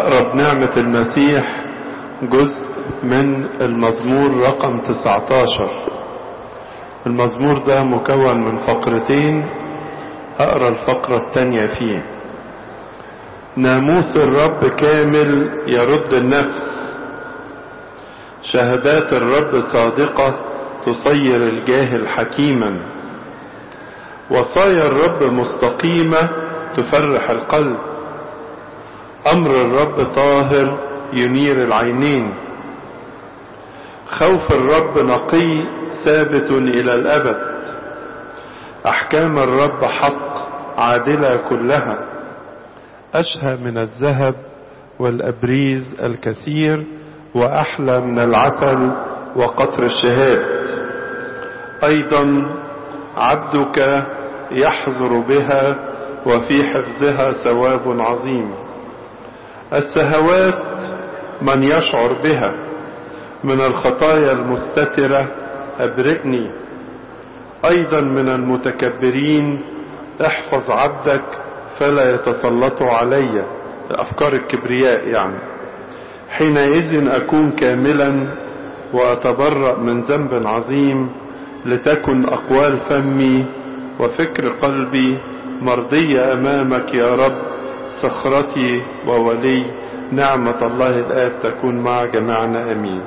هقرا بنعمة المسيح جزء من المزمور رقم 19 المزمور ده مكون من فقرتين هقرا الفقرة التانية فيه ناموس الرب كامل يرد النفس شهادات الرب صادقة تصير الجاهل حكيما وصايا الرب مستقيمة تفرح القلب أمر الرب طاهر ينير العينين خوف الرب نقي ثابت إلى الأبد أحكام الرب حق عادلة كلها أشهى من الذهب والأبريز الكثير وأحلى من العسل وقطر الشهاد أيضا عبدك يحذر بها وفي حفظها ثواب عظيم السهوات من يشعر بها من الخطايا المستترة أبرئني أيضا من المتكبرين احفظ عبدك فلا يتسلطوا علي أفكار الكبرياء يعني حينئذ أكون كاملا وأتبرأ من ذنب عظيم لتكن أقوال فمي وفكر قلبي مرضية أمامك يا رب صخرتي وولي نعمة الله الآب تكون مع جميعنا أمين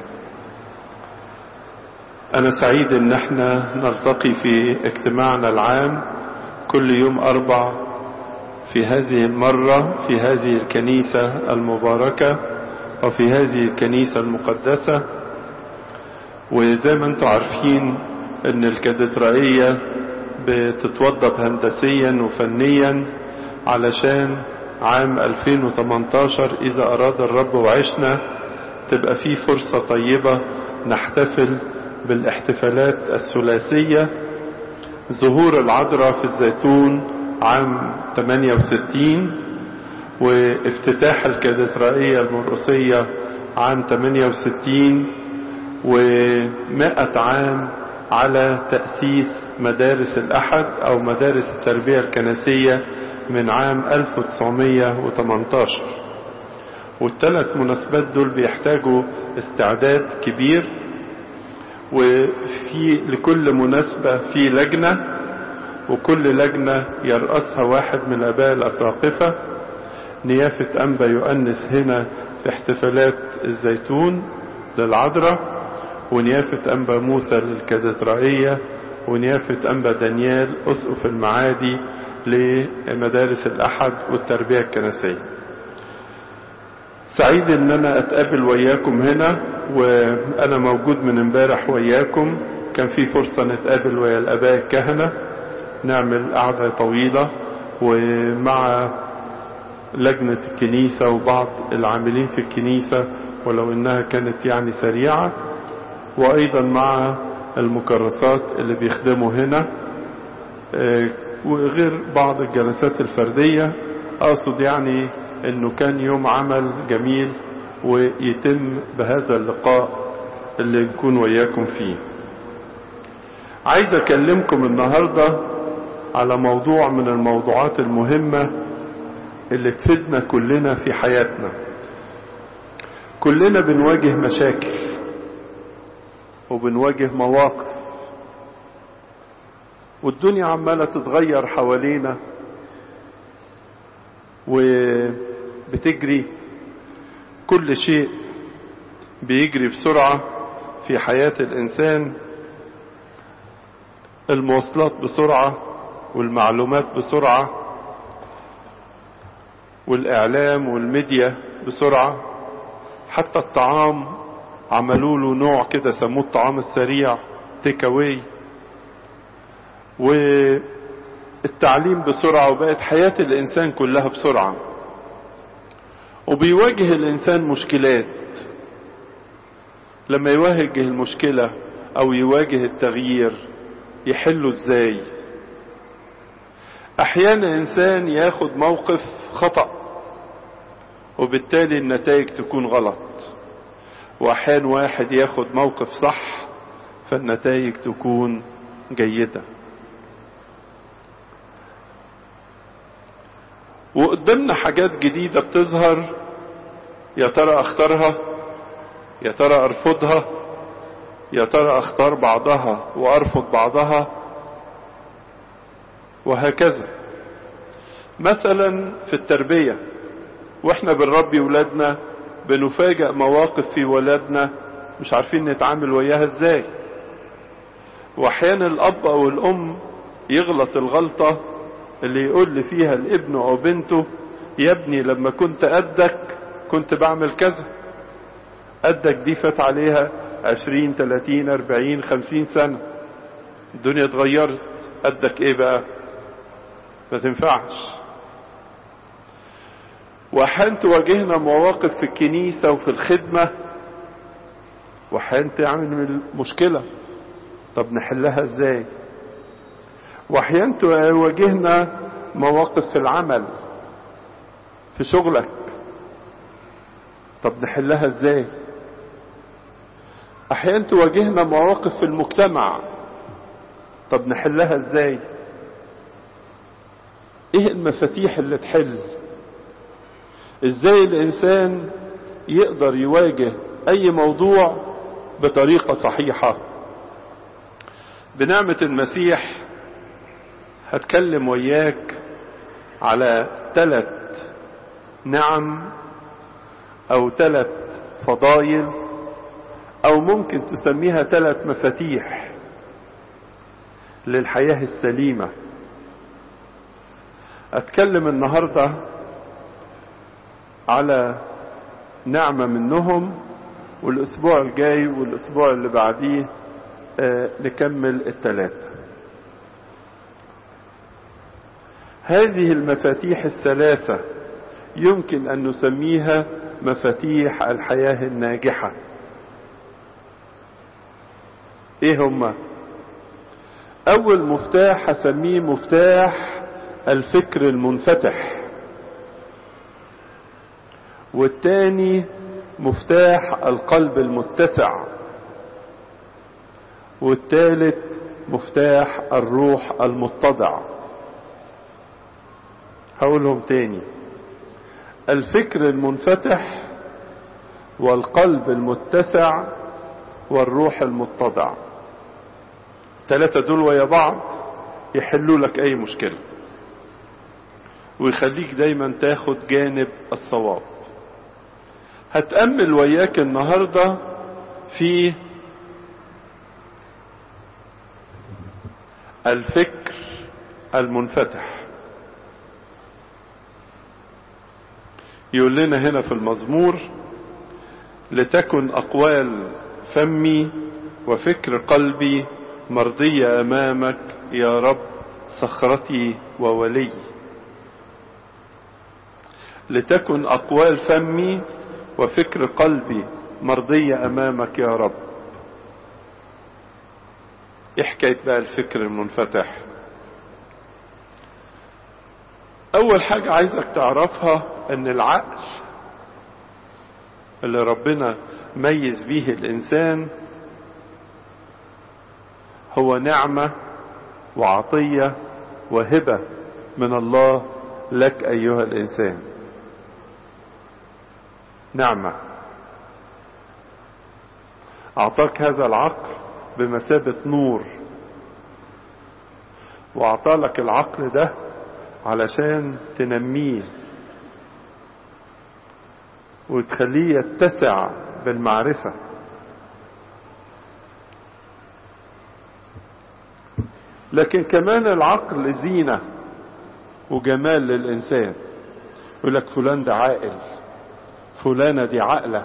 أنا سعيد إن احنا نلتقي في اجتماعنا العام كل يوم أربع في هذه المرة في هذه الكنيسة المباركة وفي هذه الكنيسة المقدسة وزي ما انتم عارفين ان الكاتدرائية بتتوضب هندسيا وفنيا علشان عام 2018 إذا أراد الرب وعشنا تبقى فيه فرصة طيبة نحتفل بالاحتفالات الثلاثية ظهور العذراء في الزيتون عام 68 وافتتاح الكاتدرائية المرقسية عام 68 ومائة عام على تأسيس مدارس الأحد أو مدارس التربية الكنسية من عام 1918 والثلاث مناسبات دول بيحتاجوا استعداد كبير وفي لكل مناسبة في لجنة وكل لجنة يرأسها واحد من الآباء الأساقفة نيافة أنبا يؤنس هنا في احتفالات الزيتون للعذراء ونيافة أنبا موسى للكاتدرائية ونيافة أنبا دانيال أسقف المعادي لمدارس الأحد والتربية الكنسية سعيد ان انا اتقابل وياكم هنا وانا موجود من امبارح وياكم كان في فرصة نتقابل ويا الاباء الكهنة نعمل قعدة طويلة ومع لجنة الكنيسة وبعض العاملين في الكنيسة ولو انها كانت يعني سريعة وايضا مع المكرسات اللي بيخدموا هنا وغير بعض الجلسات الفردية اقصد يعني انه كان يوم عمل جميل ويتم بهذا اللقاء اللي نكون وياكم فيه عايز اكلمكم النهاردة على موضوع من الموضوعات المهمة اللي تفيدنا كلنا في حياتنا كلنا بنواجه مشاكل وبنواجه مواقف والدنيا عمالة تتغير حوالينا وبتجري كل شيء بيجري بسرعة في حياة الإنسان المواصلات بسرعة والمعلومات بسرعة والإعلام والميديا بسرعة حتى الطعام عملوا له نوع كده سموه الطعام السريع تيك اواي والتعليم بسرعة وبقت حياة الإنسان كلها بسرعة وبيواجه الإنسان مشكلات لما يواجه المشكلة أو يواجه التغيير يحله إزاي أحيانا إنسان ياخد موقف خطأ وبالتالي النتائج تكون غلط وأحيان واحد ياخد موقف صح فالنتائج تكون جيدة وقدامنا حاجات جديدة بتظهر يا ترى اختارها يا ترى ارفضها يا ترى اختار بعضها وارفض بعضها وهكذا مثلا في التربية واحنا بنربي ولادنا بنفاجأ مواقف في ولادنا مش عارفين نتعامل وياها ازاي واحيانا الاب او الام يغلط الغلطة اللي يقول لي فيها الابن او بنته يا ابني لما كنت قدك كنت بعمل كذا قدك دي فات عليها عشرين تلاتين اربعين خمسين سنة الدنيا اتغيرت قدك ايه بقى ما تنفعش واحيانا تواجهنا مواقف في الكنيسة وفي الخدمة واحيانا تعمل مشكلة طب نحلها ازاي واحيانا تواجهنا مواقف في العمل في شغلك طب نحلها ازاي احيانا تواجهنا مواقف في المجتمع طب نحلها ازاي ايه المفاتيح اللي تحل ازاي الانسان يقدر يواجه اي موضوع بطريقة صحيحة بنعمة المسيح هتكلم وياك على ثلاث نعم او ثلاث فضايل او ممكن تسميها ثلاث مفاتيح للحياة السليمة اتكلم النهاردة على نعمة منهم والاسبوع الجاي والاسبوع اللي بعديه آه نكمل الثلاثة هذه المفاتيح الثلاثة يمكن ان نسميها مفاتيح الحياة الناجحة ايه هما اول مفتاح هسميه مفتاح الفكر المنفتح والتاني مفتاح القلب المتسع والتالت مفتاح الروح المتضع هقولهم تاني الفكر المنفتح والقلب المتسع والروح المتضع ثلاثة دول ويا بعض يحلوا لك اي مشكلة ويخليك دايما تاخد جانب الصواب هتأمل وياك النهاردة في الفكر المنفتح يقول لنا هنا في المزمور لتكن أقوال فمي وفكر قلبي مرضية أمامك يا رب صخرتي وولي لتكن أقوال فمي وفكر قلبي مرضية أمامك يا رب إيه حكاية بقى الفكر المنفتح أول حاجة عايزك تعرفها أن العقل اللي ربنا ميز به الإنسان هو نعمة وعطية وهبة من الله لك أيها الإنسان نعمة أعطاك هذا العقل بمثابة نور وأعطالك العقل ده علشان تنميه وتخليه يتسع بالمعرفة لكن كمان العقل زينة وجمال للإنسان يقول لك فلان ده عاقل فلانة دي عاقلة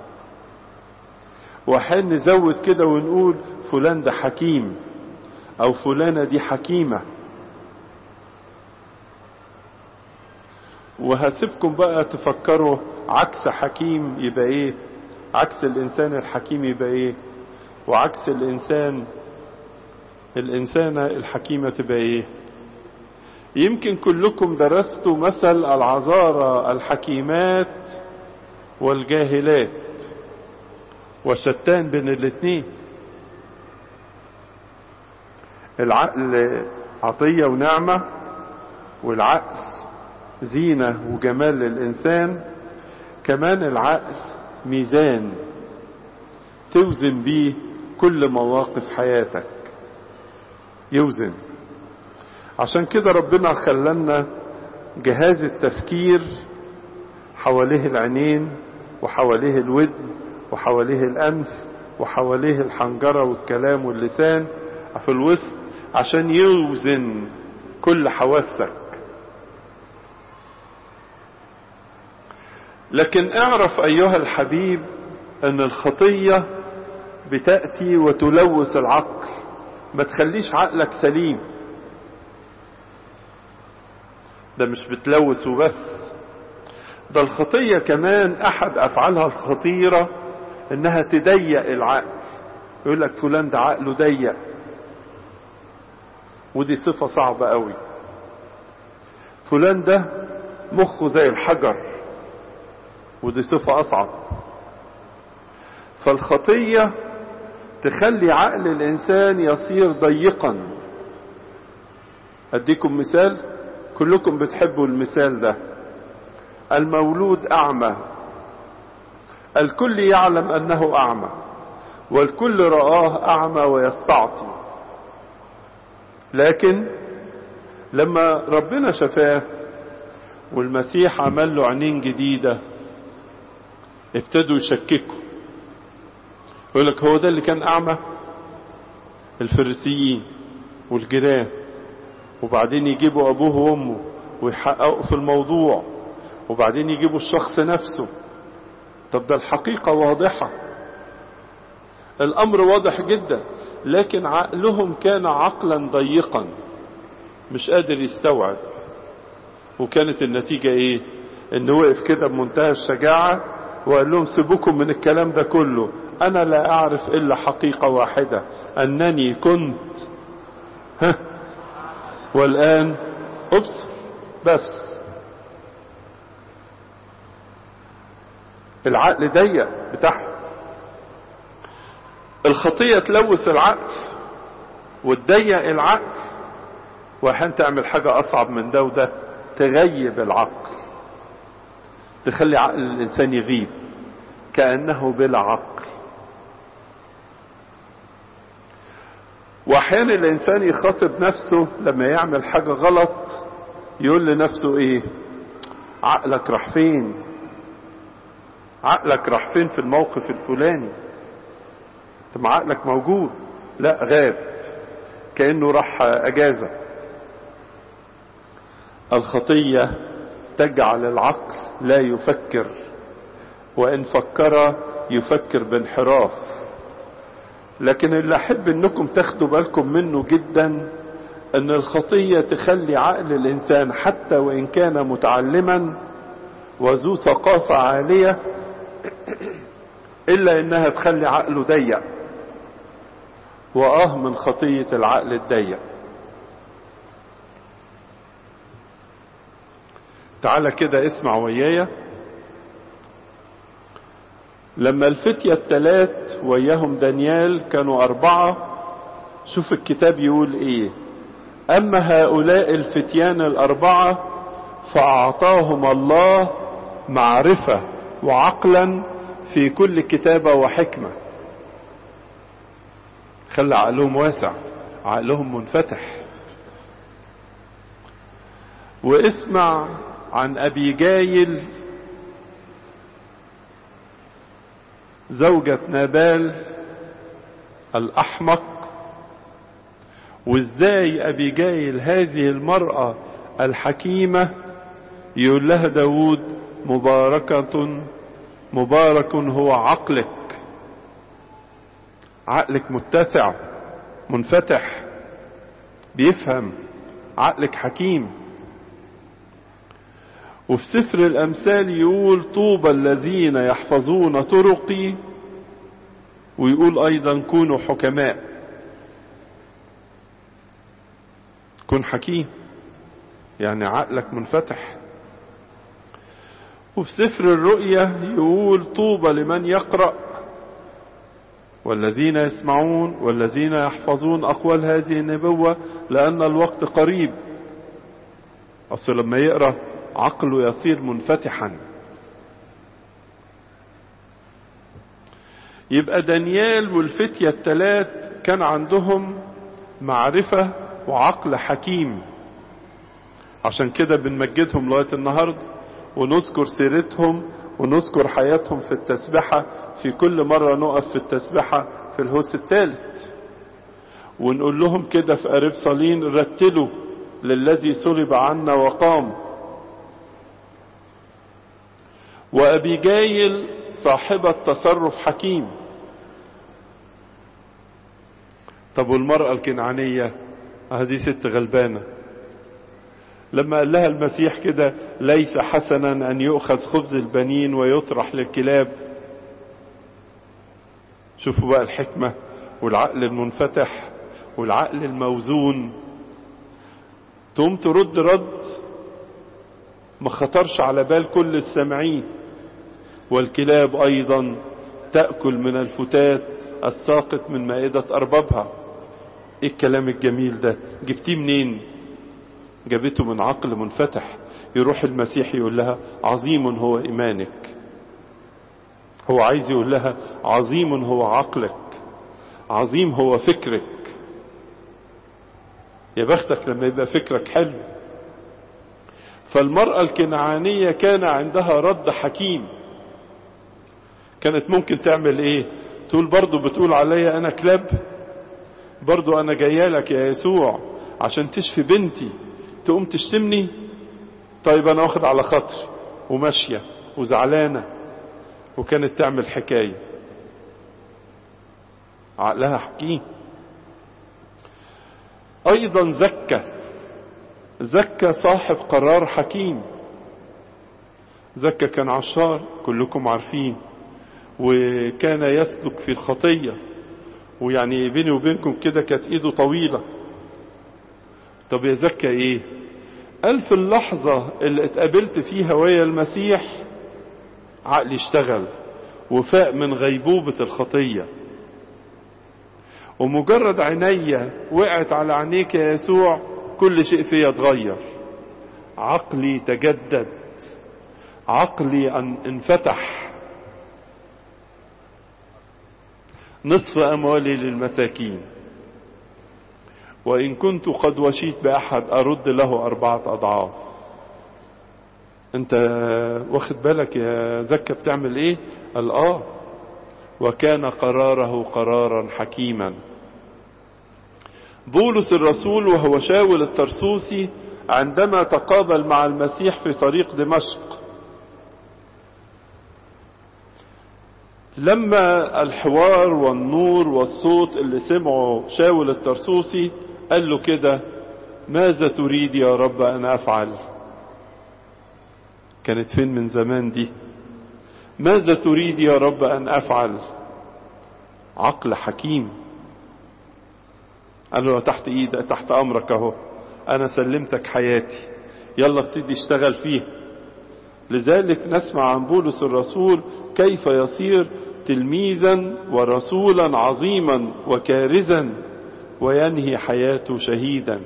وحين نزود كده ونقول فلان ده حكيم أو فلانة دي حكيمة وهسيبكم بقى تفكروا عكس حكيم يبقى ايه عكس الانسان الحكيم يبقى ايه وعكس الانسان الانسانة الحكيمة تبقى ايه يمكن كلكم درستوا مثل العذارى الحكيمات والجاهلات وشتان بين الاتنين العقل عطية ونعمة والعقل زينة وجمال للإنسان كمان العقل ميزان توزن بيه كل مواقف حياتك يوزن عشان كده ربنا خلنا جهاز التفكير حواليه العينين وحواليه الودن وحواليه الأنف وحواليه الحنجرة والكلام واللسان في الوسط عشان يوزن كل حواسك لكن اعرف أيها الحبيب أن الخطية بتأتي وتلوث العقل ما تخليش عقلك سليم ده مش بتلوث وبس ده الخطية كمان أحد أفعالها الخطيرة إنها تضيق العقل يقول لك فلان ده عقله ضيق ودي صفة صعبة قوي فلان ده مخه زي الحجر ودي صفة أصعب فالخطية تخلي عقل الإنسان يصير ضيقا أديكم مثال كلكم بتحبوا المثال ده المولود أعمى الكل يعلم أنه أعمى والكل رآه أعمى ويستعطي لكن لما ربنا شفاه والمسيح عمل له عينين جديدة ابتدوا يشككوا يقول لك هو ده اللي كان أعمى الفريسيين والجيران وبعدين يجيبوا أبوه وأمه ويحققوا في الموضوع وبعدين يجيبوا الشخص نفسه طب ده الحقيقة واضحة الأمر واضح جدا لكن عقلهم كان عقلا ضيقا مش قادر يستوعب وكانت النتيجة ايه ان وقف كده بمنتهى الشجاعة وقال لهم سيبوكم من الكلام ده كله انا لا اعرف الا حقيقة واحدة انني كنت ها والان ابصر بس العقل ضيق بتاعهم الخطية تلوث العقل وتضيق العقل واحيانا تعمل حاجة اصعب من ده وده تغيب العقل تخلي عقل الانسان يغيب كأنه بلا عقل واحيانا الانسان يخاطب نفسه لما يعمل حاجة غلط يقول لنفسه ايه عقلك راح فين عقلك راح فين في الموقف الفلاني طب ما عقلك موجود لا غاب كأنه راح اجازة الخطية تجعل العقل لا يفكر وان فكر يفكر بانحراف لكن اللي احب انكم تاخدوا بالكم منه جدا ان الخطية تخلي عقل الانسان حتى وان كان متعلما وذو ثقافة عالية الا انها تخلي عقله ضيق واه من خطية العقل الضيق تعالى كده اسمع ويايا لما الفتية التلات وياهم دانيال كانوا أربعة شوف الكتاب يقول إيه أما هؤلاء الفتيان الأربعة فأعطاهم الله معرفة وعقلا في كل كتابة وحكمة خلى عقلهم واسع عقلهم منفتح واسمع عن أبي جايل زوجة نابال الأحمق وازاي أبي جايل هذه المرأة الحكيمة يقول لها داود مباركة مبارك هو عقلك عقلك متسع منفتح بيفهم عقلك حكيم وفي سفر الأمثال يقول طوبى الذين يحفظون طرقي ويقول أيضا كونوا حكماء كن حكيم يعني عقلك منفتح وفي سفر الرؤية يقول طوبى لمن يقرأ والذين يسمعون والذين يحفظون أقوال هذه النبوة لأن الوقت قريب أصل لما يقرأ عقله يصير منفتحا يبقى دانيال والفتية التلات كان عندهم معرفة وعقل حكيم عشان كده بنمجدهم لغاية النهاردة ونذكر سيرتهم ونذكر حياتهم في التسبحة في كل مرة نقف في التسبحة في الهوس الثالث ونقول لهم كده في قريب صلين رتلوا للذي صلب عنا وقام وأبيجايل صاحبة تصرف حكيم طب والمرأة الكنعانية هذه ست غلبانة لما قال لها المسيح كده ليس حسنا أن يؤخذ خبز البنين ويطرح للكلاب شوفوا بقى الحكمة والعقل المنفتح والعقل الموزون تقوم ترد رد ما خطرش على بال كل السامعين والكلاب أيضا تأكل من الفتات الساقط من مائدة أربابها ايه الكلام الجميل ده جبتيه منين جابته من عقل منفتح يروح المسيح يقول لها عظيم هو إيمانك هو عايز يقول لها عظيم هو عقلك عظيم هو فكرك يا بختك لما يبقى فكرك حلو فالمرأة الكنعانية كان عندها رد حكيم كانت ممكن تعمل ايه تقول برضو بتقول عليا انا كلاب برضو انا جايالك يا يسوع عشان تشفي بنتي تقوم تشتمني طيب انا واخد على خاطري وماشية وزعلانة وكانت تعمل حكاية عقلها حكيم ايضا زكى زكى صاحب قرار حكيم زكى كان عشار كلكم عارفين وكان يسلك في الخطية ويعني بيني وبينكم كده كانت ايده طويلة طب يا زكى ايه قال في اللحظة اللي اتقابلت فيها ويا المسيح عقلي اشتغل وفاق من غيبوبة الخطية ومجرد عينيا وقعت على عينيك يا يسوع كل شيء فيا اتغير عقلي تجدد عقلي أن انفتح نصف أموالي للمساكين وإن كنت قد وشيت بأحد أرد له أربعة أضعاف أنت واخد بالك يا زكا بتعمل إيه قال آه وكان قراره قرارا حكيما بولس الرسول وهو شاول الترسوسي عندما تقابل مع المسيح في طريق دمشق لما الحوار والنور والصوت اللي سمعه شاول الترسوسي قال له كده ماذا تريد يا رب أن أفعل كانت فين من زمان دي ماذا تريد يا رب أن أفعل عقل حكيم قال له تحت ايدك تحت امرك اهو انا سلمتك حياتي يلا ابتدي اشتغل فيها لذلك نسمع عن بولس الرسول كيف يصير تلميذا ورسولا عظيما وكارزا وينهي حياته شهيدا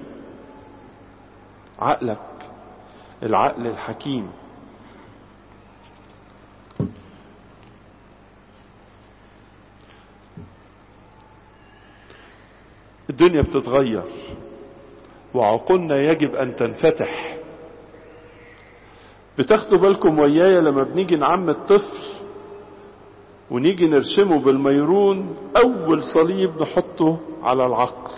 عقلك العقل الحكيم الدنيا بتتغير وعقولنا يجب ان تنفتح بتاخدوا بالكم ويايا لما بنيجي نعم الطفل ونيجي نرشمه بالميرون اول صليب نحطه على العقل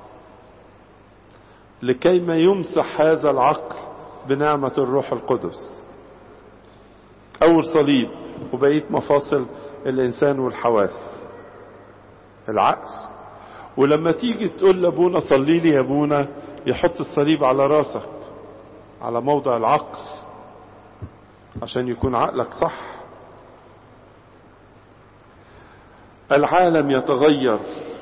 لكي ما يمسح هذا العقل بنعمة الروح القدس اول صليب وبقية مفاصل الانسان والحواس العقل ولما تيجي تقول لابونا صلي لي يا ابونا يحط الصليب على راسك على موضع العقل عشان يكون عقلك صح العالم يتغير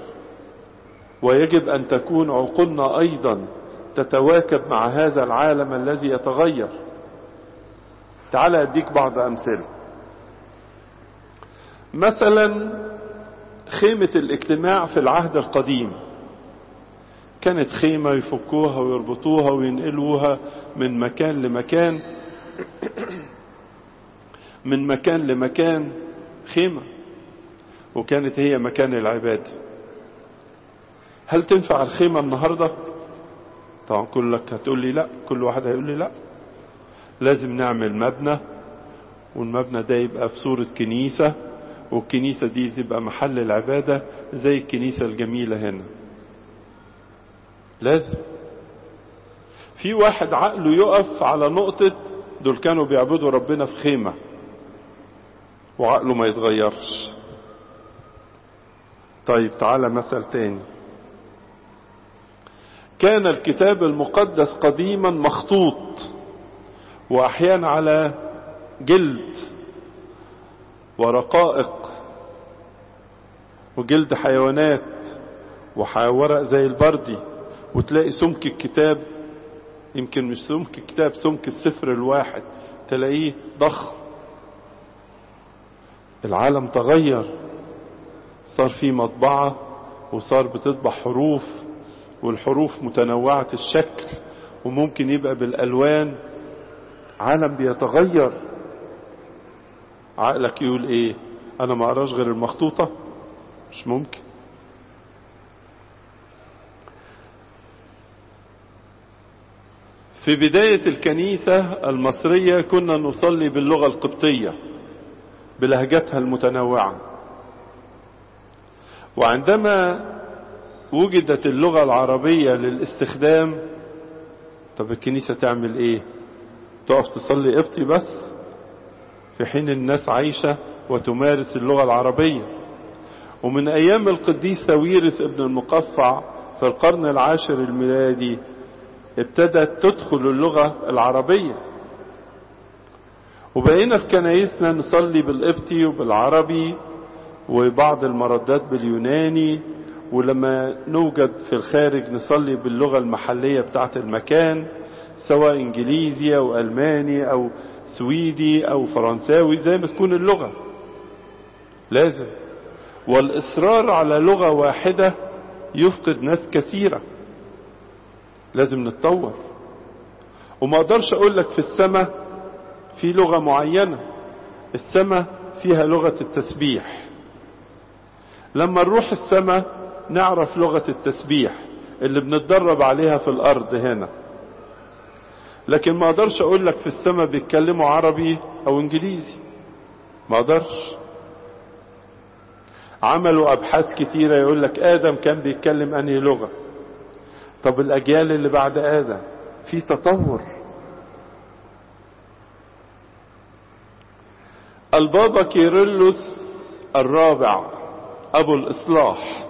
ويجب ان تكون عقولنا ايضا تتواكب مع هذا العالم الذي يتغير تعال اديك بعض امثله مثلا خيمة الاجتماع في العهد القديم كانت خيمة يفكوها ويربطوها وينقلوها من مكان لمكان من مكان لمكان خيمة وكانت هي مكان العبادة هل تنفع الخيمة النهاردة طبعا كلك هتقول لي لا كل واحد هيقول لي لا لازم نعمل مبنى والمبنى ده يبقى في صورة كنيسة والكنيسة دي تبقى محل العبادة زي الكنيسة الجميلة هنا لازم في واحد عقله يقف على نقطة دول كانوا بيعبدوا ربنا في خيمة وعقله ما يتغيرش طيب تعالى مثل تاني كان الكتاب المقدس قديما مخطوط واحيانا على جلد ورقائق وجلد حيوانات وورق زي البردي وتلاقي سمك الكتاب يمكن مش سمك الكتاب سمك السفر الواحد تلاقيه ضخم العالم تغير صار في مطبعة وصار بتطبع حروف والحروف متنوعة الشكل وممكن يبقى بالألوان عالم بيتغير عقلك يقول ايه انا ما اقراش غير المخطوطة مش ممكن في بداية الكنيسة المصرية كنا نصلي باللغة القبطية بلهجتها المتنوعة وعندما وجدت اللغة العربية للاستخدام طب الكنيسة تعمل ايه تقف تصلي قبطي بس في حين الناس عايشة وتمارس اللغة العربية ومن أيام القديس ساويرس ابن المقفع في القرن العاشر الميلادي ابتدت تدخل اللغة العربية وبقينا في كنايسنا نصلي بالقبطي وبالعربي وبعض المردات باليوناني ولما نوجد في الخارج نصلي باللغة المحلية بتاعت المكان سواء انجليزي او الماني او سويدي او فرنساوي زي ما تكون اللغة لازم والاصرار على لغة واحدة يفقد ناس كثيرة لازم نتطور وما اقدرش اقول لك في السماء في لغة معينة السماء فيها لغة التسبيح لما نروح السماء نعرف لغة التسبيح اللي بنتدرب عليها في الارض هنا لكن ما اقدرش اقول لك في السماء بيتكلموا عربي او انجليزي ما اقدرش عملوا ابحاث كتيرة يقول لك ادم كان بيتكلم انهي لغة طب الاجيال اللي بعد ادم في تطور البابا كيرلس الرابع ابو الاصلاح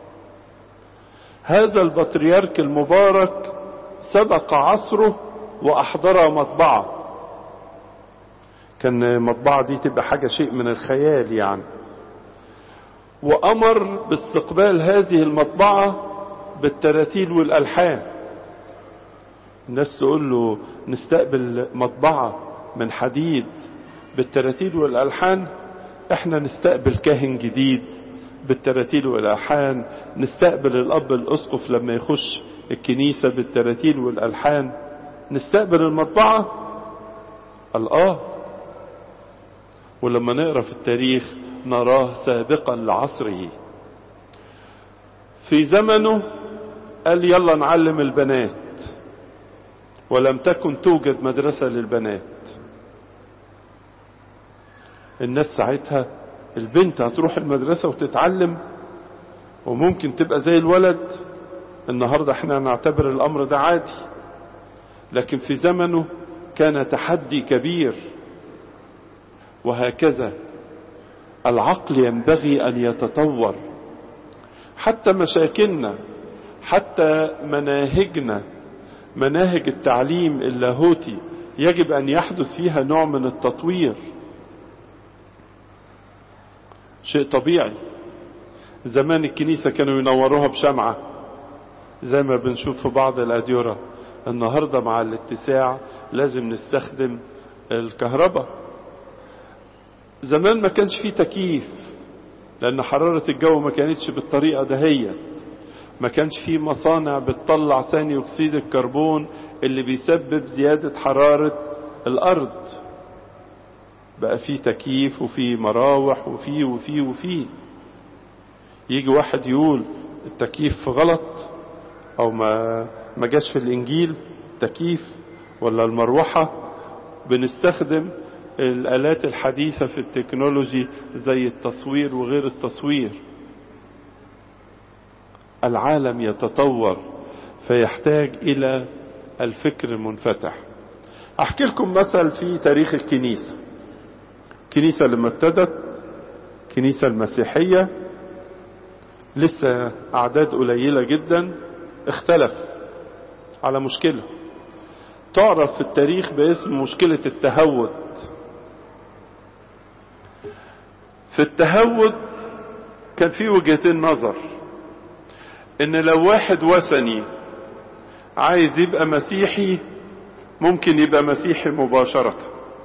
هذا البطريرك المبارك سبق عصره واحضر مطبعة كان المطبعة دي تبقى حاجة شيء من الخيال يعني وامر باستقبال هذه المطبعة بالتراتيل والالحان الناس تقول له نستقبل مطبعة من حديد بالتراتيل والالحان احنا نستقبل كاهن جديد بالتراتيل والالحان نستقبل الاب الاسقف لما يخش الكنيسة بالتراتيل والالحان نستقبل المطبعة قال اه ولما نقرا في التاريخ نراه سابقا لعصره في زمنه قال يلا نعلم البنات ولم تكن توجد مدرسة للبنات الناس ساعتها البنت هتروح المدرسة وتتعلم وممكن تبقى زي الولد النهاردة احنا نعتبر الامر ده عادي لكن في زمنه كان تحدي كبير وهكذا العقل ينبغي ان يتطور حتى مشاكلنا حتى مناهجنا مناهج التعليم اللاهوتي يجب ان يحدث فيها نوع من التطوير شيء طبيعي زمان الكنيسة كانوا ينوروها بشمعة زي ما بنشوف في بعض الأديرة النهاردة مع الاتساع لازم نستخدم الكهرباء زمان ما كانش فيه تكييف لأن حرارة الجو ما كانتش بالطريقة دهيت ما كانش فيه مصانع بتطلع ثاني أكسيد الكربون اللي بيسبب زيادة حرارة الأرض بقى فيه تكييف وفيه مراوح وفيه وفيه وفيه يجي واحد يقول التكييف غلط او ما ما جاش في الانجيل تكييف ولا المروحة بنستخدم الالات الحديثة في التكنولوجي زي التصوير وغير التصوير العالم يتطور فيحتاج الى الفكر المنفتح احكي لكم مثل في تاريخ الكنيسة الكنيسة لما ابتدت الكنيسة المسيحية لسه اعداد قليلة جدا اختلف على مشكلة تعرف في التاريخ باسم مشكلة التهود في التهود كان في وجهتين نظر ان لو واحد وثني عايز يبقى مسيحي ممكن يبقى مسيحي مباشرة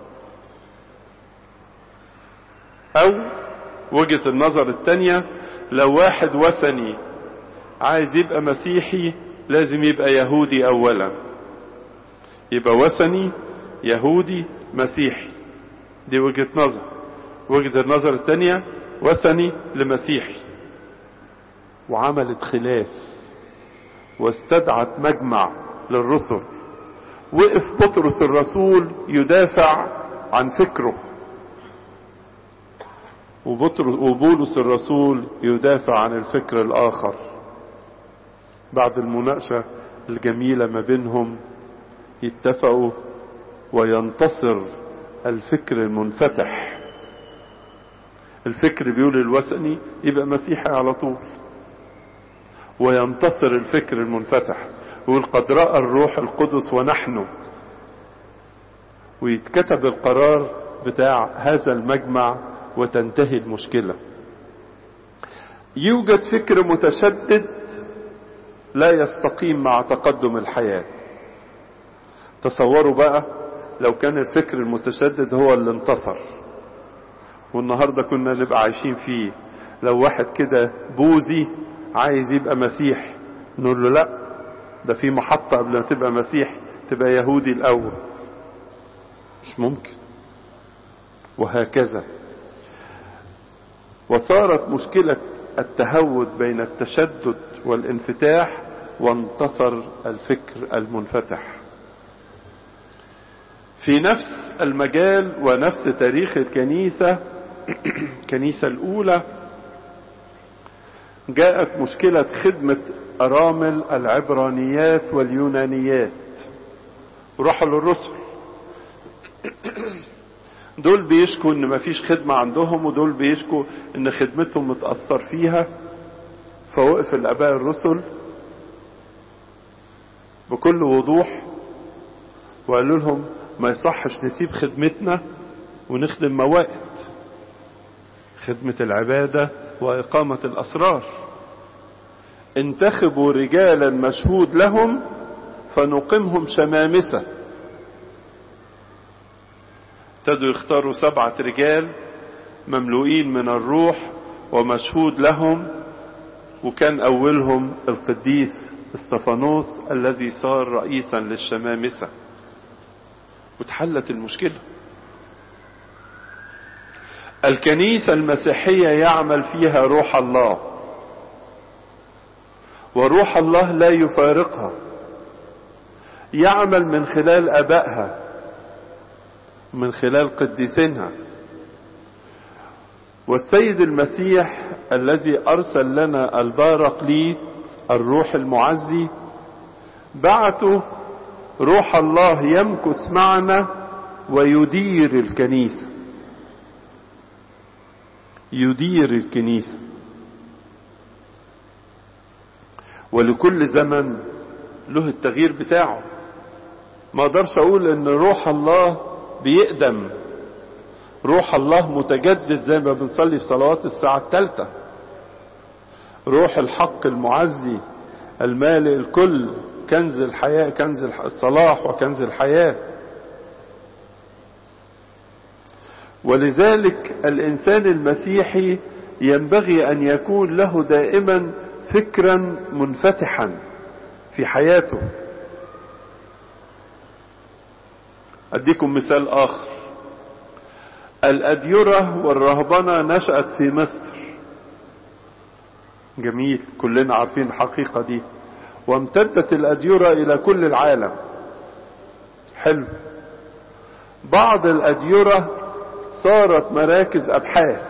او وجهة النظر التانية لو واحد وثني عايز يبقى مسيحي لازم يبقى يهودي اولا يبقى وثني يهودي مسيحي دي وجهة نظر وجهة النظر التانية وثني لمسيحي وعملت خلاف واستدعت مجمع للرسل وقف بطرس الرسول يدافع عن فكره وبطرس وبولس الرسول يدافع عن الفكر الآخر بعد المناقشة الجميلة ما بينهم يتفقوا وينتصر الفكر المنفتح الفكر بيقول الوثني يبقى مسيحي على طول وينتصر الفكر المنفتح يقول قد رأى الروح القدس ونحن ويتكتب القرار بتاع هذا المجمع وتنتهي المشكلة يوجد فكر متشدد لا يستقيم مع تقدم الحياة تصوروا بقى لو كان الفكر المتشدد هو اللي انتصر والنهاردة كنا نبقى عايشين فيه لو واحد كده بوذي عايز يبقى مسيح نقول له لا ده في محطة قبل ما تبقى مسيح تبقى يهودي الأول مش ممكن وهكذا وصارت مشكلة التهود بين التشدد والانفتاح وانتصر الفكر المنفتح في نفس المجال ونفس تاريخ الكنيسة الكنيسة الأولى جاءت مشكلة خدمة أرامل العبرانيات واليونانيات وراحوا للرسل دول بيشكوا ان مفيش خدمة عندهم ودول بيشكوا ان خدمتهم متأثر فيها فوقف الاباء الرسل بكل وضوح وقالوا لهم ما يصحش نسيب خدمتنا ونخدم موائد خدمة العبادة وإقامة الأسرار انتخبوا رجالا مشهود لهم فنقمهم شمامسة ابتدوا يختاروا سبعة رجال مملوئين من الروح ومشهود لهم وكان أولهم القديس استفانوس الذي صار رئيسا للشمامسة وتحلت المشكلة الكنيسة المسيحية يعمل فيها روح الله وروح الله لا يفارقها يعمل من خلال أبائها من خلال قديسينها والسيد المسيح الذي أرسل لنا البارقليت الروح المعزي بعته روح الله يمكث معنا ويدير الكنيسة يدير الكنيسة ولكل زمن له التغيير بتاعه ما اقدرش اقول ان روح الله بيقدم روح الله متجدد زي ما بنصلي في صلوات الساعة الثالثة روح الحق المعزي المالئ الكل كنز الحياة كنز الصلاح وكنز الحياة ولذلك الإنسان المسيحي ينبغي أن يكون له دائما فكرا منفتحا في حياته أديكم مثال آخر الأديرة والرهبنة نشأت في مصر جميل كلنا عارفين الحقيقة دي وامتدت الأديرة إلى كل العالم حلو بعض الأديرة صارت مراكز أبحاث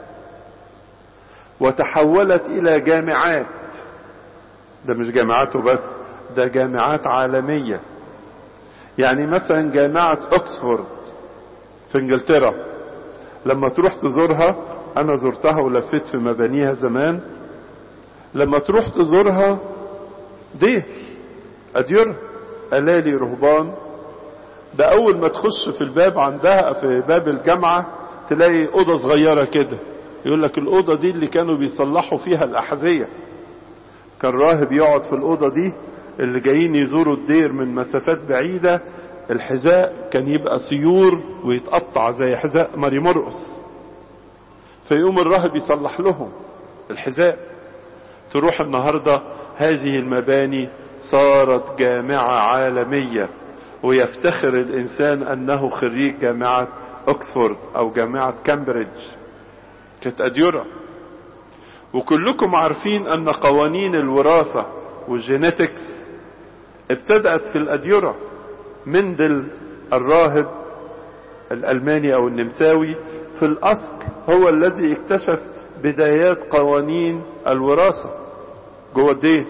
وتحولت إلى جامعات ده مش جامعاته بس ده جامعات عالمية يعني مثلا جامعة أكسفورد في انجلترا لما تروح تزورها انا زرتها ولفيت في مبانيها زمان لما تروح تزورها دير أديرة ألالي رهبان ده أول ما تخش في الباب عندها في باب الجامعة تلاقي أوضة صغيرة كده يقول لك الأوضة دي اللي كانوا بيصلحوا فيها الأحذية كان راهب يقعد في الأوضة دي اللي جايين يزوروا الدير من مسافات بعيدة الحذاء كان يبقى سيور ويتقطع زي حذاء ماري مرقس فيقوم الراهب يصلح لهم الحذاء تروح النهاردة هذه المباني صارت جامعة عالمية ويفتخر الإنسان أنه خريج جامعة أكسفورد أو جامعة كامبريدج كانت أديرة وكلكم عارفين أن قوانين الوراثة والجينيتكس ابتدأت في الأديرة مندل الراهب الألماني أو النمساوي في الأصل هو الذي اكتشف بدايات قوانين الوراثة جوه الدين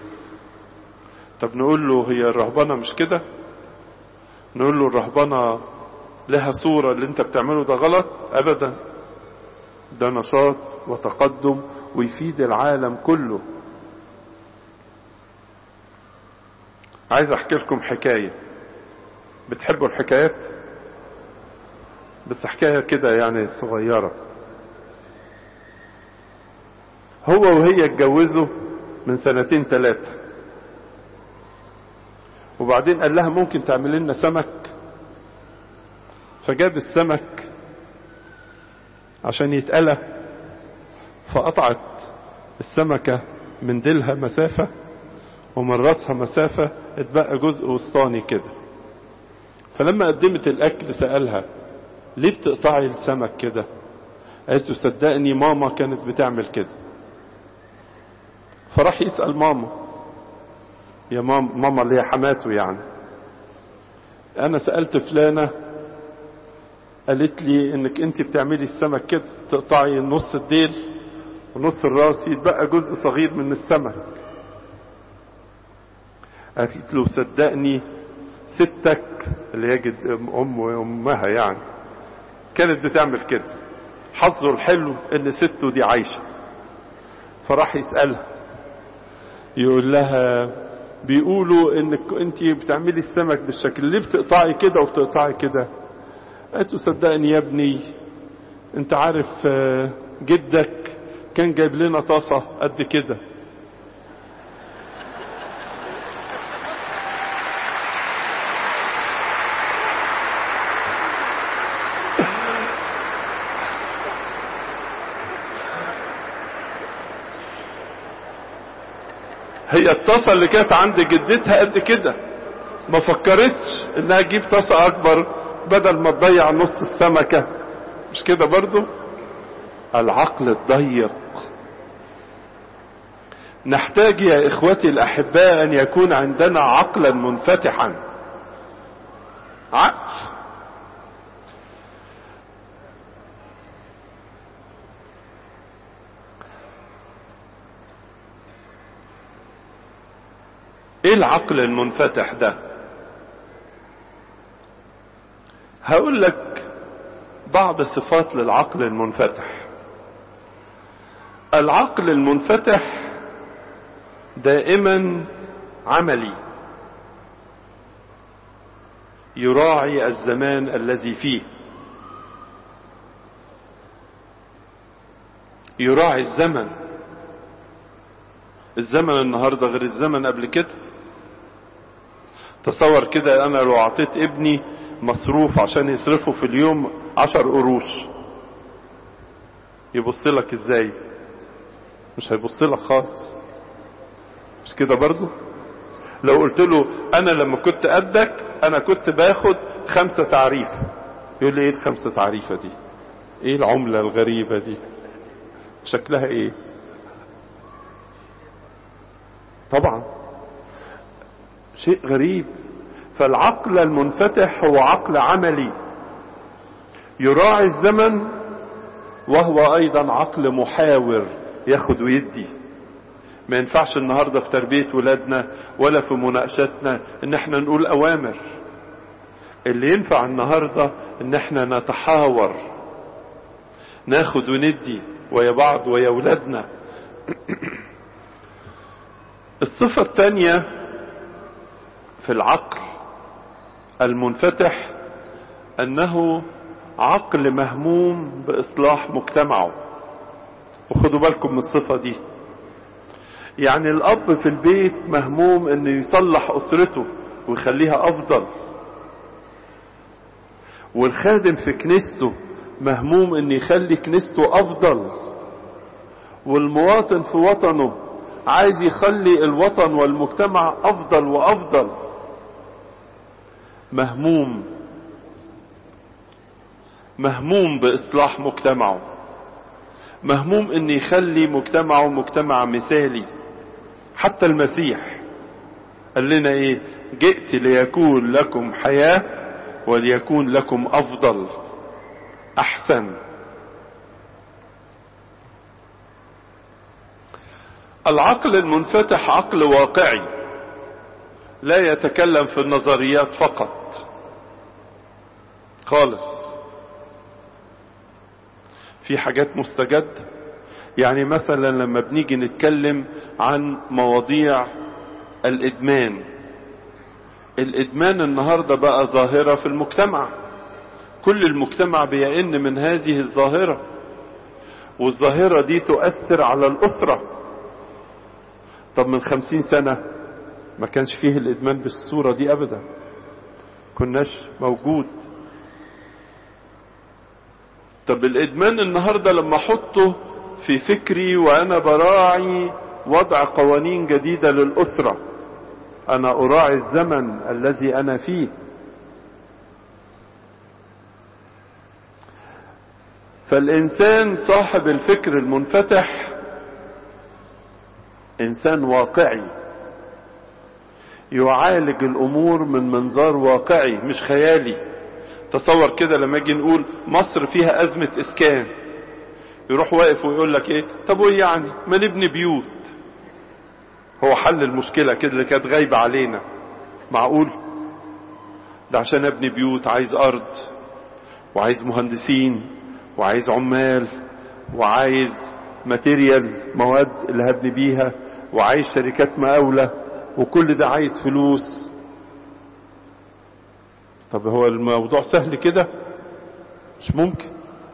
طب نقول له هي الرهبنة مش كده نقول له الرهبنة لها صورة اللي انت بتعمله ده غلط ابدا ده نشاط وتقدم ويفيد العالم كله عايز احكي لكم حكاية بتحبوا الحكايات بس حكاية كده يعني صغيرة هو وهي اتجوزوا من سنتين ثلاثة وبعدين قال لها ممكن تعمل لنا سمك فجاب السمك عشان يتقلى فقطعت السمكة من ديلها مسافة ومن راسها مسافة اتبقى جزء وسطاني كده فلما قدمت الأكل سألها ليه بتقطعي السمك كده قالت له صدقني ماما كانت بتعمل كده فراح يسأل ماما يا ماما ماما اللي هي حماته يعني انا سألت فلانة قالت لي انك انت بتعملي السمك كده تقطعي نص الديل ونص الراس يتبقى جزء صغير من السمك قالت له صدقني ستك اللي يجد ام وامها يعني كانت بتعمل كده حظه الحلو ان سته دي عايشة فراح يسألها يقول لها بيقولوا انك انت بتعملي السمك بالشكل ليه بتقطعي كده وبتقطعي كده قالت له صدقني يا ابني انت عارف جدك كان جايب لنا طاسة قد كده هي الطاسة اللي كانت عند جدتها قد كده ما فكرتش انها تجيب طاسة اكبر بدل ما تضيع نص السمكة مش كده برضو العقل الضيق نحتاج يا اخوتي الاحباء ان يكون عندنا عقلا منفتحا عقل ايه العقل المنفتح ده هقول لك بعض صفات للعقل المنفتح العقل المنفتح دائما عملي يراعي الزمان الذي فيه يراعي الزمن الزمن النهارده غير الزمن قبل كده تصور كده انا لو اعطيت ابني مصروف عشان يصرفه في اليوم عشر قروش يبص لك ازاي مش هيبص لك خالص مش كده برضو لو قلت له انا لما كنت قدك انا كنت باخد خمسة تعريفة يقول لي ايه الخمسة تعريفة دي ايه العملة الغريبة دي شكلها ايه طبعا شيء غريب فالعقل المنفتح هو عقل عملي يراعي الزمن وهو ايضا عقل محاور ياخد ويدي ما ينفعش النهاردة في تربية ولادنا ولا في مناقشتنا ان احنا نقول اوامر اللي ينفع النهاردة ان احنا نتحاور ناخد وندي ويا بعض ويا ولادنا الصفة الثانية في العقل المنفتح انه عقل مهموم باصلاح مجتمعه وخدوا بالكم من الصفة دي يعني الاب في البيت مهموم انه يصلح اسرته ويخليها افضل والخادم في كنيسته مهموم ان يخلي كنيسته افضل والمواطن في وطنه عايز يخلي الوطن والمجتمع افضل وافضل مهموم مهموم باصلاح مجتمعه مهموم ان يخلي مجتمعه مجتمع مثالي حتى المسيح قال لنا ايه جئت ليكون لكم حياة وليكون لكم افضل احسن العقل المنفتح عقل واقعي لا يتكلم في النظريات فقط خالص في حاجات مستجد يعني مثلا لما بنيجي نتكلم عن مواضيع الادمان الادمان النهارده بقى ظاهره في المجتمع كل المجتمع بيئن من هذه الظاهره والظاهره دي تؤثر على الاسره طب من خمسين سنه ما كانش فيه الادمان بالصوره دي ابدا كناش موجود طب الادمان النهارده لما احطه في فكري وانا براعي وضع قوانين جديدة للأسرة انا اراعي الزمن الذي انا فيه فالانسان صاحب الفكر المنفتح انسان واقعي يعالج الامور من منظار واقعي مش خيالي تصور كده لما اجي نقول مصر فيها ازمة اسكان يروح واقف ويقول لك ايه طب وايه يعني ما نبني بيوت هو حل المشكلة كده اللي كانت غايبة علينا معقول ده عشان ابني بيوت عايز ارض وعايز مهندسين وعايز عمال وعايز ماتيريالز مواد اللي هبني بيها وعايز شركات مقاولة وكل ده عايز فلوس طب هو الموضوع سهل كده مش ممكن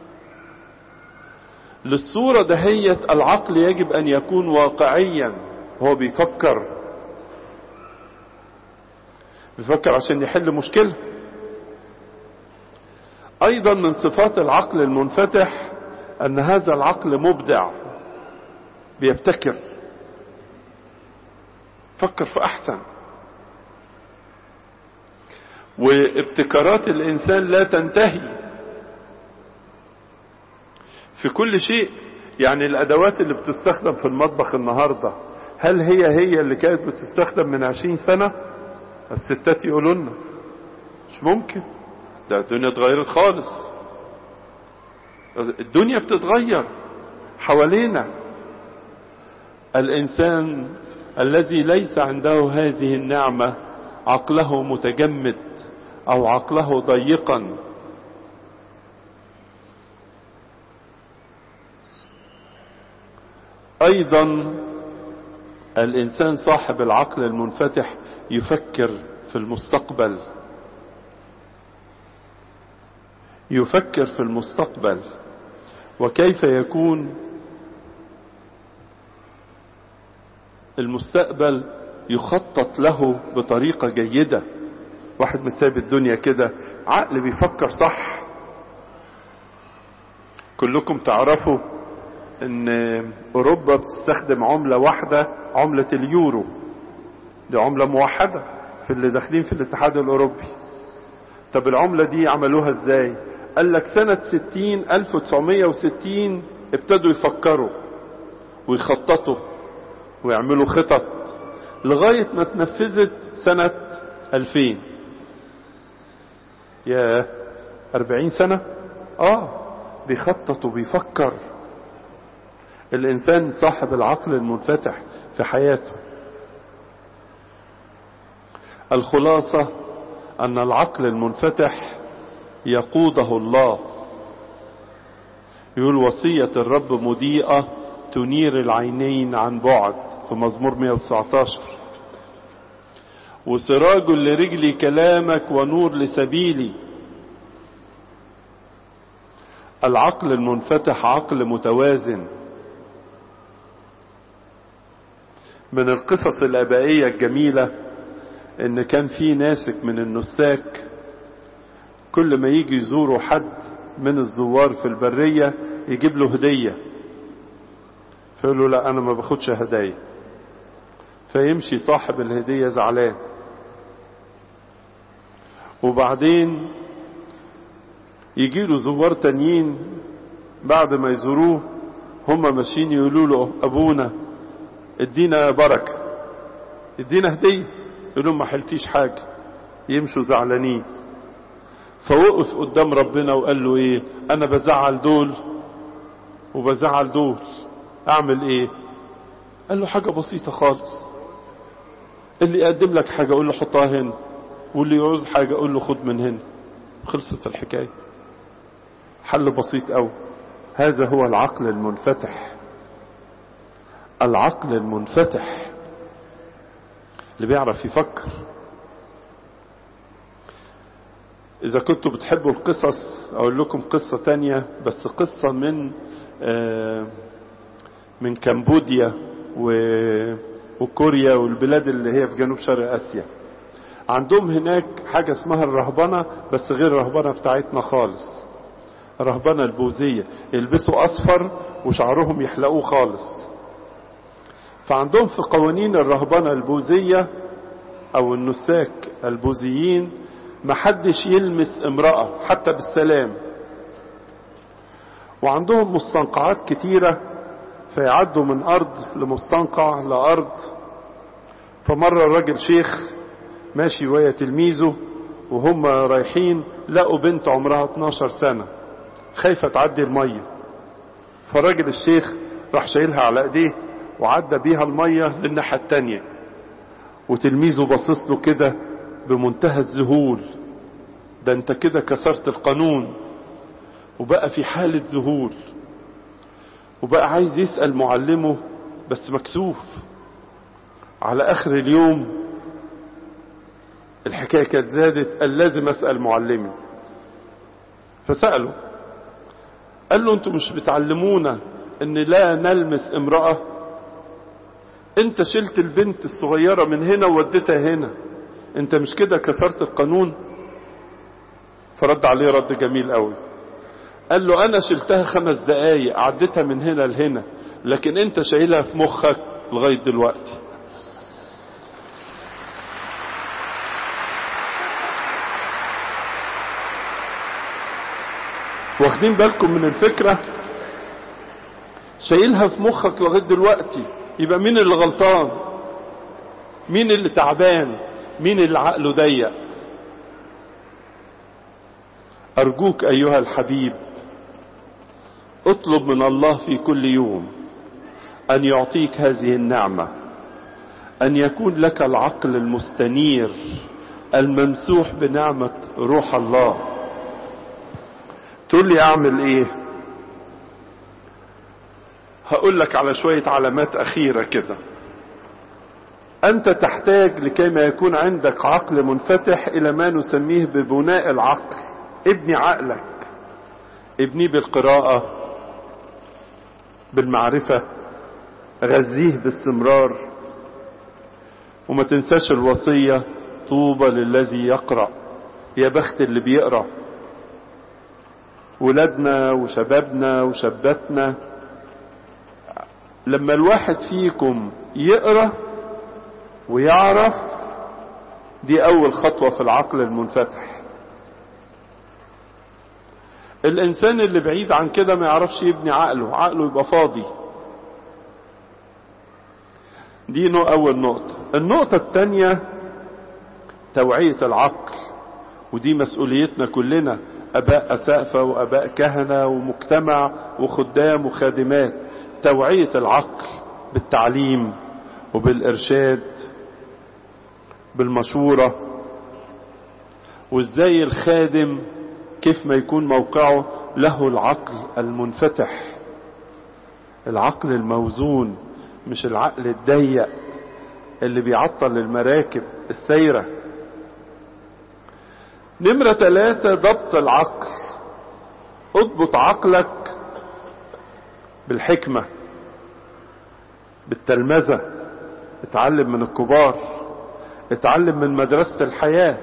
للصورة دهية العقل يجب أن يكون واقعيا هو بيفكر بيفكر عشان يحل مشكلة أيضا من صفات العقل المنفتح أن هذا العقل مبدع بيبتكر فكر في أحسن وابتكارات الإنسان لا تنتهي في كل شيء يعني الادوات اللي بتستخدم في المطبخ النهاردة هل هي هي اللي كانت بتستخدم من عشرين سنة الستات يقولوا لنا مش ممكن ده الدنيا اتغيرت خالص الدنيا بتتغير حوالينا الانسان الذي ليس عنده هذه النعمة عقله متجمد او عقله ضيقا ايضا الانسان صاحب العقل المنفتح يفكر في المستقبل يفكر في المستقبل وكيف يكون المستقبل يخطط له بطريقة جيدة واحد مش سايب الدنيا كده عقل بيفكر صح كلكم تعرفوا ان اوروبا بتستخدم عملة واحدة عملة اليورو دي عملة موحدة في اللي داخلين في الاتحاد الاوروبي طب العملة دي عملوها ازاي قال لك سنة ستين الف وتسعمية وستين ابتدوا يفكروا ويخططوا ويعملوا خطط لغاية ما تنفذت سنة 2000 يا 40 سنة اه بيخطط وبيفكر الإنسان صاحب العقل المنفتح في حياته الخلاصة أن العقل المنفتح يقوده الله يقول وصية الرب مضيئة تنير العينين عن بعد في مزمور 119 وسراج لرجلي كلامك ونور لسبيلي العقل المنفتح عقل متوازن من القصص الآبائية الجميلة ان كان في ناسك من النساك كل ما يجي يزوروا حد من الزوار في البرية يجيب له هدية فيقول له لا انا ما باخدش هدايا فيمشي صاحب الهدية زعلان وبعدين يجي له زوار تانيين بعد ما يزوروه هم ماشيين يقولوا له ابونا ادينا بركة ادينا هدية يقول لهم ما حلتيش حاجة يمشوا زعلانين فوقف قدام ربنا وقال له ايه انا بزعل دول وبزعل دول اعمل ايه قال له حاجة بسيطة خالص اللي يقدم لك حاجة قول له حطها هنا واللي يعوز حاجة قول له خد من هنا خلصت الحكاية حل بسيط قوي هذا هو العقل المنفتح العقل المنفتح اللي بيعرف يفكر إذا كنتوا بتحبوا القصص أقول لكم قصة تانية بس قصة من آه من كمبوديا وكوريا والبلاد اللي هي في جنوب شرق آسيا عندهم هناك حاجة اسمها الرهبنة بس غير الرهبنة بتاعتنا خالص الرهبنة البوذية يلبسوا أصفر وشعرهم يحلقوه خالص فعندهم في قوانين الرهبنة البوذية أو النساك البوذيين محدش يلمس امرأة حتى بالسلام وعندهم مستنقعات كتيرة فيعدوا من أرض لمستنقع لأرض فمرة الراجل شيخ ماشي ويا تلميذه وهم رايحين لقوا بنت عمرها 12 سنة خايفة تعدي المية فالراجل الشيخ راح شايلها على ايديه وعدى بيها المية للناحية التانية وتلميذه باصص له كده بمنتهى الذهول ده انت كده كسرت القانون وبقى في حالة ذهول وبقى عايز يسأل معلمه بس مكسوف على اخر اليوم الحكاية كانت زادت قال لازم اسأل معلمي فسأله قال له انتوا مش بتعلمونا ان لا نلمس امرأة انت شلت البنت الصغيرة من هنا ووديتها هنا انت مش كده كسرت القانون فرد عليه رد جميل قوي قال له انا شلتها خمس دقايق عديتها من هنا لهنا لكن انت شايلها في مخك لغاية دلوقتي واخدين بالكم من الفكرة شايلها في مخك لغاية دلوقتي يبقى مين اللي غلطان مين اللي تعبان مين اللي عقله ضيق أرجوك أيها الحبيب اطلب من الله في كل يوم أن يعطيك هذه النعمة أن يكون لك العقل المستنير الممسوح بنعمة روح الله تقول لي أعمل إيه هقول لك على شوية علامات أخيرة كده أنت تحتاج لكي ما يكون عندك عقل منفتح إلى ما نسميه ببناء العقل ابني عقلك ابنيه بالقراءة بالمعرفة غذيه باستمرار وما تنساش الوصية طوبى للذي يقرأ يا بخت اللي بيقرأ ولادنا وشبابنا وشاباتنا لما الواحد فيكم يقرأ ويعرف دي أول خطوة في العقل المنفتح الإنسان اللي بعيد عن كده ما يعرفش يبني عقله عقله يبقى فاضي دي نوع أول نقطة النقطة الثانية توعية العقل ودي مسؤوليتنا كلنا أباء أسافة وأباء كهنة ومجتمع وخدام وخادمات توعية العقل بالتعليم وبالإرشاد بالمشورة وإزاي الخادم كيف ما يكون موقعه له العقل المنفتح العقل الموزون مش العقل الضيق اللي بيعطل المراكب السيرة نمرة ثلاثة ضبط العقل اضبط عقلك بالحكمة بالتلمذة اتعلم من الكبار اتعلم من مدرسة الحياة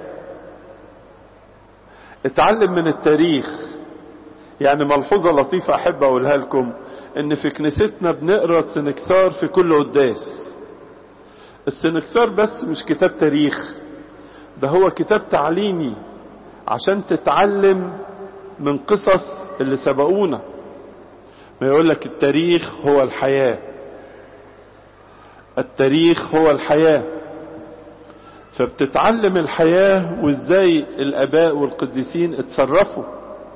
اتعلم من التاريخ يعني ملحوظة لطيفة احب اقولها لكم ان في كنيستنا بنقرا السنكسار في كل قداس السنكسار بس مش كتاب تاريخ ده هو كتاب تعليمي عشان تتعلم من قصص اللي سبقونا ما يقول لك التاريخ هو الحياة التاريخ هو الحياة فبتتعلم الحياة وازاي الاباء والقديسين اتصرفوا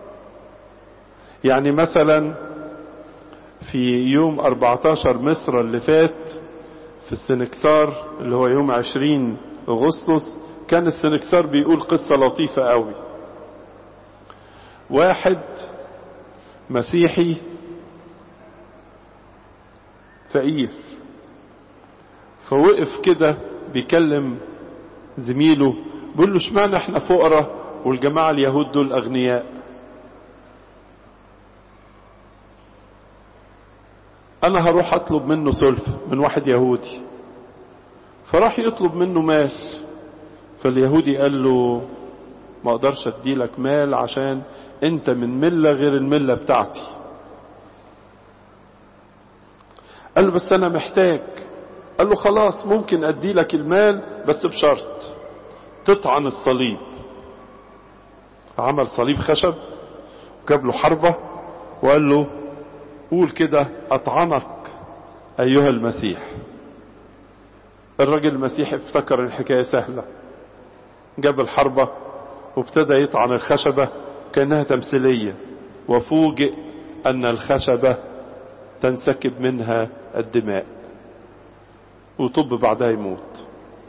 يعني مثلا في يوم 14 مصر اللي فات في السنكسار اللي هو يوم 20 اغسطس كان السنكسار بيقول قصة لطيفة قوي واحد مسيحي فقير فوقف كده بيكلم زميله بيقول له اشمعنى احنا فقراء والجماعة اليهود دول اغنياء انا هروح اطلب منه سلفة من واحد يهودي فراح يطلب منه مال فاليهودي قال له ما اقدرش اديلك مال عشان انت من ملة غير الملة بتاعتي قال له بس انا محتاج قال له خلاص ممكن اديلك المال بس بشرط تطعن الصليب عمل صليب خشب وجاب له حربة وقال له قول كده اطعنك ايها المسيح الراجل المسيحي افتكر الحكاية سهلة جاب الحربة وابتدى يطعن الخشبة كأنها تمثيلية وفوجئ أن الخشبة تنسكب منها الدماء وطب بعدها يموت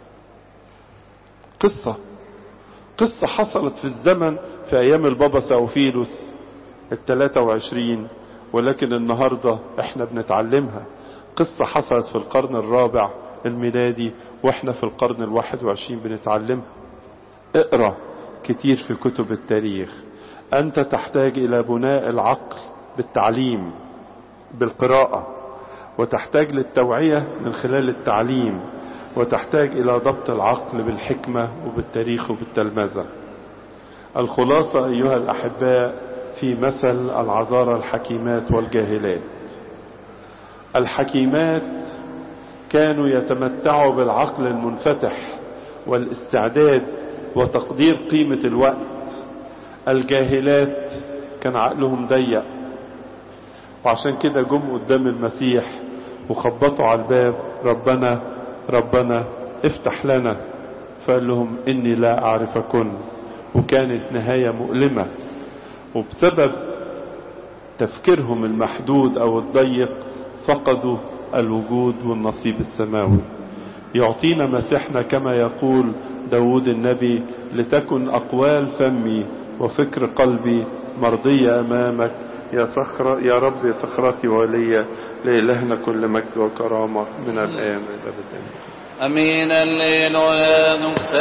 قصة قصة حصلت في الزمن في أيام البابا ساوفيلوس الثلاثة وعشرين ولكن النهاردة احنا بنتعلمها قصة حصلت في القرن الرابع الميلادي واحنا في القرن الواحد وعشرين بنتعلمها اقرأ كتير في كتب التاريخ أنت تحتاج إلى بناء العقل بالتعليم بالقراءة وتحتاج للتوعية من خلال التعليم وتحتاج إلى ضبط العقل بالحكمة وبالتاريخ وبالتلمذة الخلاصة أيها الأحباء في مثل العذارى الحكيمات والجاهلات الحكيمات كانوا يتمتعوا بالعقل المنفتح والاستعداد وتقدير قيمة الوقت الجاهلات كان عقلهم ضيق وعشان كده جم قدام المسيح وخبطوا على الباب ربنا ربنا افتح لنا فقال لهم اني لا اعرفكن وكانت نهاية مؤلمة وبسبب تفكيرهم المحدود او الضيق فقدوا الوجود والنصيب السماوي يعطينا مسيحنا كما يقول داود النبي لتكن أقوال فمي وفكر قلبي مرضية أمامك يا صخرة يا رب يا صخرتي وليا لإلهنا كل مجد وكرامة من الآن إلى الأبد أمين الليل ولا نكسر